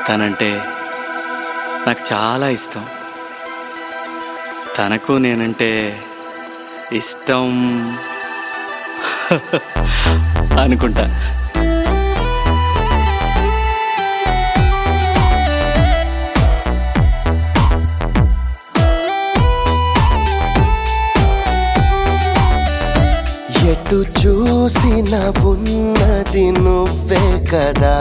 తనంటే నాకు చాలా ఇష్టం తనకు నేనంటే ఇష్టం అనుకుంటా ఎటు చూసిన ఉన్నది నువ్వే కదా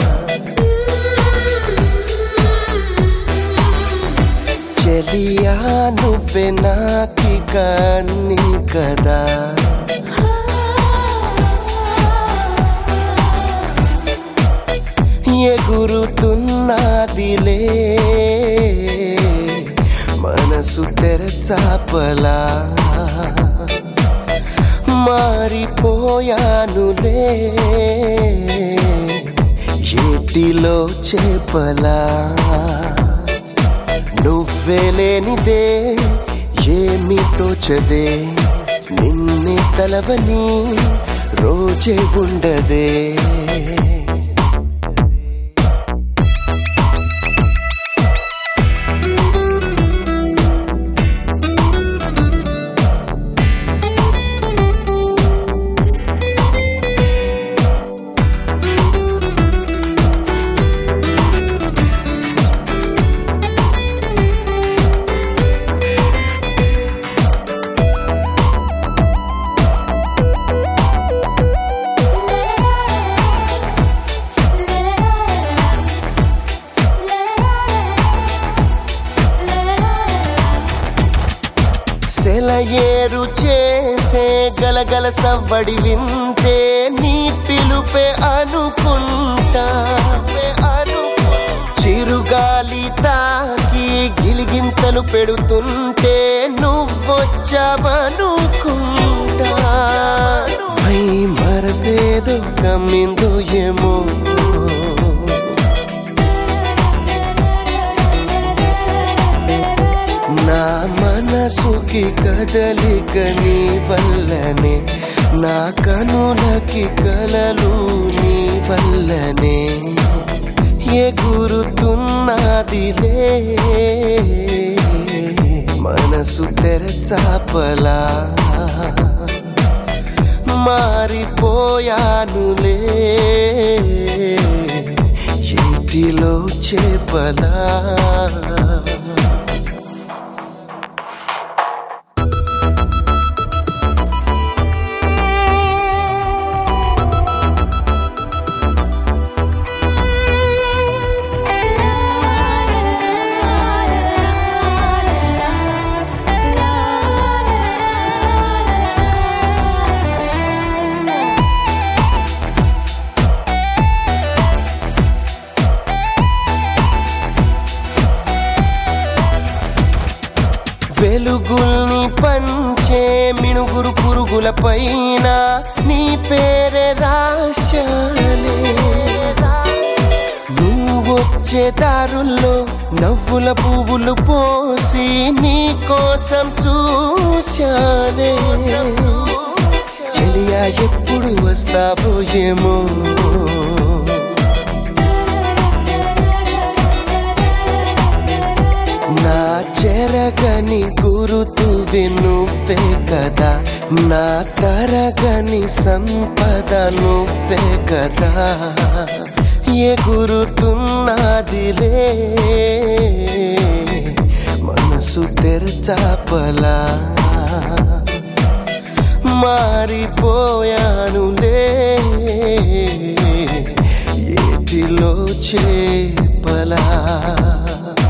చెలియా నువ్వే నాకిక అన్ని కదా ఎగురుతున్నదిలే మనసు తెరచాపలా మారిపోయానులే ఏటిలో చేపలా నువ్వే లేనిదే ఏమి తోచదే నిన్నే తలవని రోజే ఉండదే సెలయేరు చేసే గలగల సవ్వడి వింటే నీ పిలుపే అనుకుంటా చిరుగాలి తాకి గిలిగింతలు పెడుతుంటే నువ్వొచ్చావనుకుంటా మై మరపేదో కమ్మిందో ఏమో నా మనసుకి కదలిక నీ వల్లనే నా కనులకి కలలు నీ వల్లనే ఎగురుతున్నదిలే మనసు తెరచాపలా మారిపోయానులే ఇంటిలో చేపలా వెలుగుల్ని పంచే మిణుగురు పురుగుల పైన నీ పేరే రాశానే నువ్వొచ్చే దారుల్లో నవ్వుల పువ్వులు పోసి నీ కోసం చూశానే చెలియా ఎప్పుడు వస్తావో ఏమో నా చెరగని గురుతు నువ్వే కదా నా తరగని సంపద నువ్వే కదా ఏ గురుతున్నదిలే మనసు తెరచాపలా మారిపోయానులే ఏటిలో చేపలా